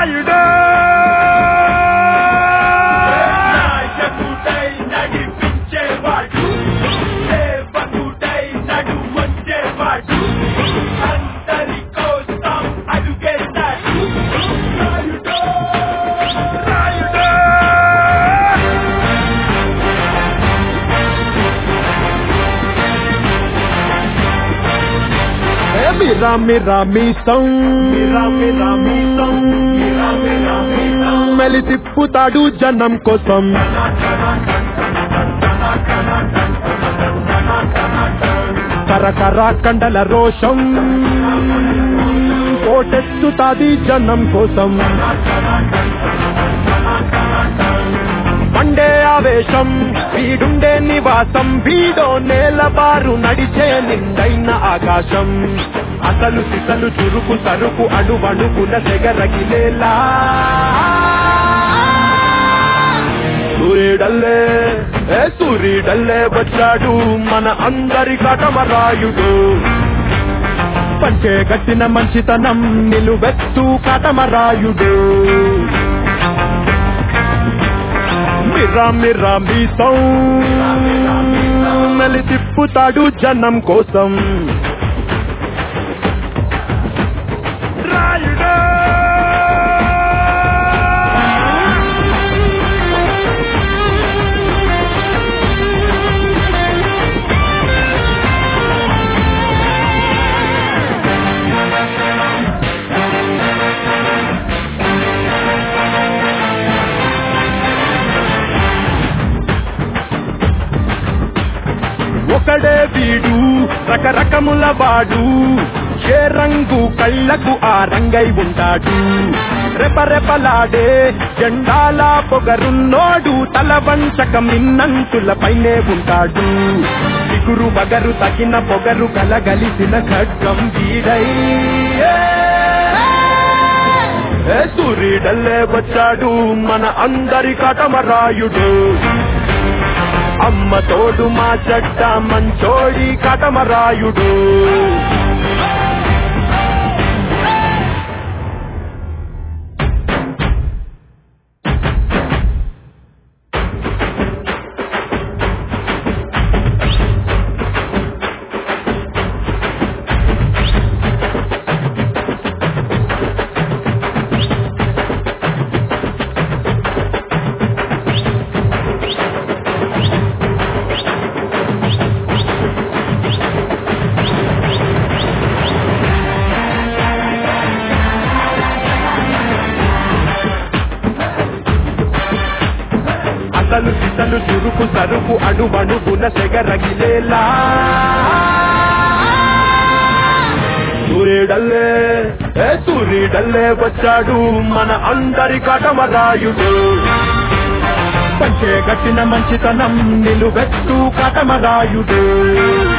రాయుడు నాయకుడై నడిపించేవాడు సేవకుడై నడుమొచ్చేవాడు అందరి కోసం అడుగేస్తాడు రాయుడు రాయుడు ఏ మిరా మిరా మీసం మిరా మిరా మీసం, మిరా మిరా మీసం. మెలి తిప్పుతాడు జనం కోసం కరకర కండల రోషం కోటెత్తుతాది జనం కోసం పండే ఆవేశం వీడుండే నివాసం వీడో నేలబారు నడిచే నిండైన ఆకాశం అసలు సిసలు చురుకు సరుకు అణువణుకున సెగరగిలేలా సూర్యుడల్లే ఏ సూర్యుడల్లే వచ్చాడు మన అందరి కటమరాయుడు పంచే గట్టిన మంచితనం నిలువెత్తు కటమరాయుడు మిరా మిరా మీసం మెలి తిప్పుతాడు జనం కోసం రాయుడు ఒకడే వీడు రకరకముల వాడు ఏ రంగు కళ్ళకు ఆ రంగై ఉంటాడు రెపరెపలాడే జెండాల పొగరున్నోడు తల వంచక మిన్నంతుల పైనే ఉంటాడు చిగురు బగరు తగిన పొగరు కలగలిసిన ఖడ్గం వీడై ఏ సూర్యుడల్లే వచ్చాడు మన అందరి కటమరాయుడు అమ్మ తోడు మా చెడ్డ మంచోడి కటమరాయుడు అసలు సిసలు చురుకు సరుకు అణువణుగున సెగరగిలేలా సూర్యుడల్లే ఏ సూర్యుడల్లే వచ్చాడు మన అందరి కటమరాయుడు పంచే గట్టిన మంచితనం నిలువెత్తు కటమరాయుడు